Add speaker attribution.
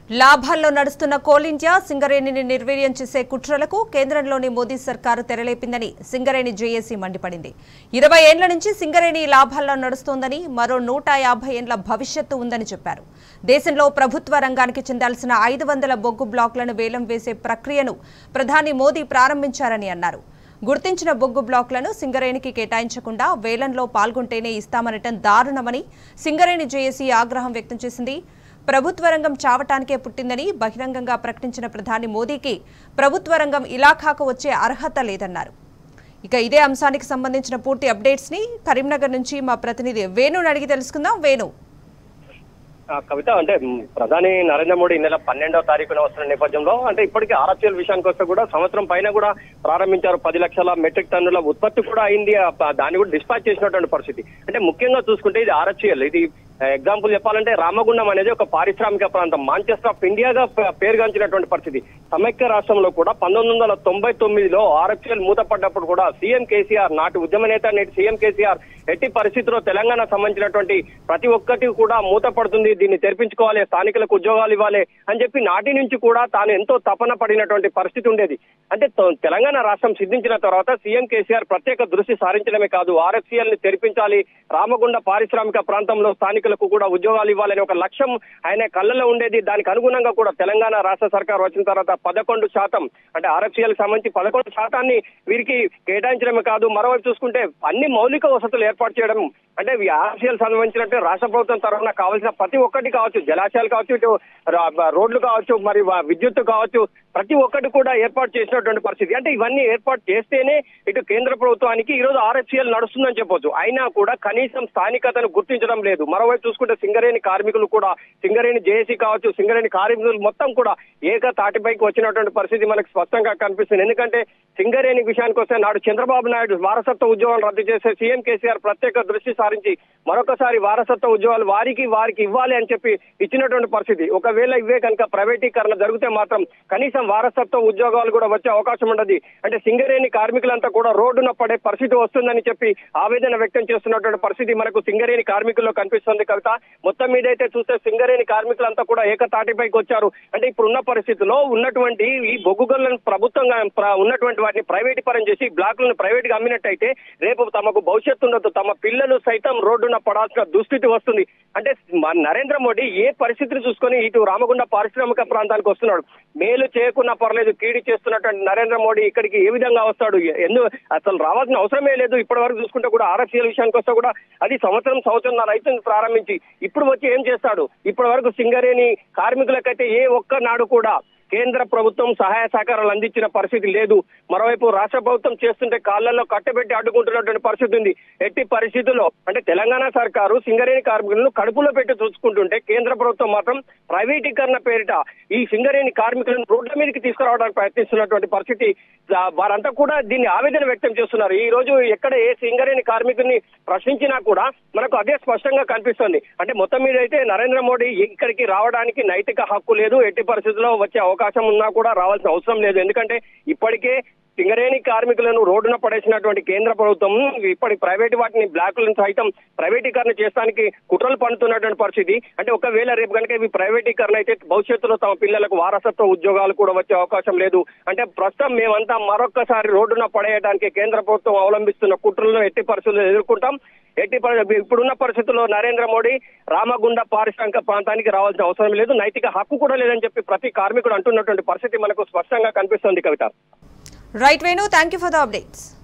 Speaker 1: లాభాల్లో నడుస్తున్న coal India సింగరేణిని నిర్వీర్యం చేసే కుట్రలకు కేంద్రంలోని మోదీ సర్కారు తెరలేపిందని సింగరేణి జేఏసీ మండిపడింది ఇరవై ఏండ్ల నుంచి సింగరేణి లాభాల్లో నడుస్తోందని మరో నూట యాభై ఏండ్ల భవిష్యత్తు ఉందని చెప్పారు దేశంలో ప్రభుత్వ రంగానికి చెందాల్సిన ఐదు వందల బొగ్గు బ్లాకులను వేలం వేసే ప్రక్రియను ప్రధాని మోదీ ప్రారంభించారని అన్నారు గుర్తించిన బొగ్గు బ్లాకులను సింగరేణికి కేటాయించకుండా వేలంలో పాల్గొంటేనే ఇస్తామనటం దారుణమని సింగరేణి జేఏసీ ఆగ్రహం వ్యక్తం చేసింది ప్రభుత్వ రంగం చావటానికే పుట్టిందని బహిరంగంగా ప్రకటించిన ప్రధాని మోదీకి ప్రభుత్వ రంగం ఇలాఖాకు వచ్చే అర్హత లేదన్నారు ఇక ఇదే అంశానికి సంబంధించిన పూర్తి అప్డేట్స్ ని కరీంనగర్ నుంచి మా ప్రతినిధి వేణుని అడిగి తెలుసుకుందాం వేణు
Speaker 2: ఆ కవిత అంటే మ్, ప్రధాని నరేంద్ర మోడీ ఈ నెల పన్నెండవ తారీఖున వస్తున్న నేపథ్యంలో అంటే ఇప్పటికీ ఆర్ఎఫ్ఎల్ విషయానికి వస్తే కూడా సంవత్సరం పైన కూడా ప్రారంభించారు పది లక్షల మెట్రిక్ టన్నుల ఉత్పత్తి కూడా అయింది ఆ, ప- దాన్ని కూడా డిస్పాచ్ చేసినటువంటి పరిస్థితి అంటే ముఖ్యంగా చూసుకుంటే ఇది ఆర్ఎఫ్ఎల్ ఇది ఎగ్జాంపుల్ చెప్పాలంటే రామగుండం అనేది ఒక పారిశ్రామిక ప్రాంతం మాంచెస్టర్ ఆఫ్ ఇండియాగా ప- పేరుగాంచినటువంటి పరిస్థితి సమైక్య రాష్ట్రంలో కూడా పంతొమ్మిది వందల తొంభై తొమ్మిదిలో ఆర్ఎఫ్ఎల్ మూతపడ్డప్పుడు కూడా సీఎం కేసీఆర్ నాటి ఉద్యమ నేత నేటి సీఎం కేసీఆర్ ఎట్టి పరిస్థితుల్లో తెలంగాణ సంబంధించినటువంటి ప్రతి ఒక్కటి కూడా మూతపడుతుంది దీన్ని తెరిపించుకోవాలి స్థానికులకు ఉద్యోగాలు ఇవ్వాలి అని చెప్పి నాటి నుంచి కూడా తాను ఎంతో తపన పడినటువంటి పరిస్థితి ఉండేది అంటే తో- తెలంగాణ రాష్ట్రం సిద్ధించిన తర్వాత సీఎం కేసీఆర్ ప్రత్యేక దృష్టి సారించడమే కాదు ఆర్ఎఫ్సీఎల్ ని తెరిపించాలి రామగుండ పారిశ్రామిక ప్రాంతంలో స్థానికులకు కూడా ఉద్యోగాలు ఇవ్వాలనే ఒక లక్ష్యం ఆయన కళ్ళలో ఉండేది దానికి అనుగుణంగా కూడా తెలంగాణ రాష్ట్ర సర్కార్ వచ్చిన తర్వాత పదకొండు శాతం అంటే ఆర్ఎఫ్సీఎల్ సంబంధించి పదకొండు శాతాన్ని వీరికి కేటాయించడమే కాదు మరోవైపు చూసుకుంటే అన్ని మౌలిక వసతులు ఏర్పాటు చేయడం అంటే ఆర్సీఎల్ సంబంధించినట్టు రాష్ట్ర ప్రభుత్వం తరఫున కావాల్సిన ప్రతి ఒక్కటి కావచ్చు జలాశయాలు కావచ్చు ఇటు రా- రోడ్లు కావచ్చు మరి వా- విద్యుత్ కావచ్చు ప్రతి ఒక్కటి కూడా ఏర్పాటు చేసినటువంటి పరిస్థితి అంటే ఇవన్నీ ఏర్పాటు చేస్తేనే ఇటు కేంద్ర ప్రభుత్వానికి ఈ రోజు ఆర్ఎఫ్సీఎల్ నడుస్తుందని చెప్పొచ్చు అయినా కూడా కనీసం స్థానికతను గుర్తించడం లేదు మరోవైపు చూసుకుంటే సింగరేణి కార్మికులు కూడా సింగరేణి జేఏసీ కావచ్చు సింగరేణి కార్మికులు మొత్తం కూడా ఏక తాటిపైకి వచ్చినటువంటి పరిస్థితి మనకు స్పష్టంగా కనిపిస్తుంది ఎందుకంటే సింగరేణి విషయానికి వస్తే నాడు చంద్రబాబు నాయుడు వారసత్వ ఉద్యోగాలు రద్దు చేసే సీఎం కేసీఆర్ ప్రత్యేక దృష్టి సారించి మరొకసారి వారసత్వ ఉద్యోగాలు వారికి వారికి ఇవ్వాలి అని చెప్పి ఇచ్చినటువంటి పరిస్థితి ఒకవేళ ఇవే కనుక ప్రైవేటీకరణ జరిగితే మాత్రం కనీసం వారసత్వ ఉద్యోగాలు కూడా వచ్చే అవకాశం ఉండదు అంటే సింగరేణి కార్మికులంతా కూడా రోడ్డున పడే పరిస్థితి వస్తుందని చెప్పి ఆవేదన వ్యక్తం చేస్తున్నటువంటి పరిస్థితి మనకు సింగరేణి కార్మికుల్లో కనిపిస్తుంది కవిత మొత్తం మీద అయితే చూస్తే సింగరేణి కార్మికులంతా కూడా ఏకతాటిపైకి వచ్చారు అంటే ఇప్పుడు ఉన్న పరిస్థితిలో ఉన్నటువంటి ఈ బొగ్గు గనులను ప్రభుత్వంగా ప్ర- ఉన్నటువంటి వాటిని ప్రైవేట్ పరం చేసి బ్లాకులను ప్రైవేట్ గా అమ్మినట్టయితే రేపు తమకు భవిష్యత్తు ఉండదు తమ పిల్లలు సైతం రోడ్డున పడాల్సిన దుస్థితి వస్తుంది అంటే మన నరేంద్ర మోడీ ఏ పరిస్థితిని చూసుకొని ఇటు రామగుండ పారిశ్రామిక ప్రాంతానికి వస్తున్నాడు మేలు చేయకున్నా పర్లేదు కీడి చేస్తున్నటువంటి నరేంద్ర మోడీ ఇక్కడికి ఏ విధంగా వస్తాడు ఎందు అసలు రావాల్సిన అవసరమే లేదు ఇప్పటి వరకు చూసుకుంటే కూడా ఆర్ఎఫ్సీఎల్ విషయానికి వస్తే కూడా అది సంవత్సరం సంవత్సరం రైతుని ప్రారంభించి ఇప్పుడు వచ్చి ఏం చేస్తాడు ఇప్పటి వరకు సింగరేణి కార్మికులకైతే ఏ ఒక్క నాడు కూడా కేంద్ర ప్రభుత్వం సహాయ సహకారాలు అందించిన పరిస్థితి లేదు మరోవైపు రాష్ట్ర ప్రభుత్వం చేస్తుంటే కాళ్లలో కట్టబెట్టి అడ్డుకుంటున్నటువంటి పరిస్థితి ఉంది ఎట్టి పరిస్థితుల్లో అంటే తెలంగాణ సర్కారు సింగరేణి కార్మికులను కడుపులో పెట్టి చూసుకుంటుంటే కేంద్ర ప్రభుత్వం మాత్రం ప్రైవేటీకరణ పేరిట ఈ సింగరేణి కార్మికులను రోడ్ల మీదకి తీసుకురావడానికి ప్రయత్నిస్తున్నటువంటి పరిస్థితి ఆ, వారంతా కూడా దీన్ని ఆవేదన వ్యక్తం చేస్తున్నారు ఈ రోజు ఎక్కడ ఏ సింగరేణి కార్మికుల్ని ప్రశ్నించినా కూడా మనకు అదే స్పష్టంగా కనిపిస్తుంది అంటే మొత్తం మీద అయితే నరేంద్ర మోడీ ఇక్కడికి రావడానికి నైతిక హక్కు లేదు ఎట్టి పరిస్థితుల్లో వచ్చే అవకాశం ఉన్నా కూడా రావాల్సిన అవసరం లేదు ఎందుకంటే ఇప్పటికే సింగరేణి కార్మికులను రోడ్డున పడేసినటువంటి కేంద్ర ప్రభుత్వం ఇప్పటి ప్రైవేట్ వాటిని బ్లాకులను సైతం ప్రైవేటీకరణ చేయడానికి కుట్రలు పడుతున్నటువంటి పరిస్థితి అంటే ఒకవేళ రేపు కనుక ఇవి ప్రైవేటీకరణ అయితే భవిష్యత్తులో తమ పిల్లలకు వారసత్వ ఉద్యోగాలు కూడా వచ్చే అవకాశం లేదు అంటే ప్రస్తుతం మేమంతా మరొక్కసారి రోడ్డున పడేయడానికి కేంద్ర ప్రభుత్వం అవలంబిస్తున్న కుట్రలను ఎట్టి పరిస్థితుల్లో ఎదుర్కొంటాం ఎట్టి పరి- ఇప్పుడున్న పరిస్థితుల్లో నరేంద్ర మోడీ రామగుండ పారిశ్రామిక ప్రాంతానికి రావాల్సిన అవసరం లేదు నైతిక హక్కు కూడా లేదని చెప్పి ప్రతి కార్మికుడు అంటున్నటువంటి పరిస్థితి మనకు స్పష్టంగా కనిపిస్తుంది Kavitha
Speaker 1: right Venu thank you for the updates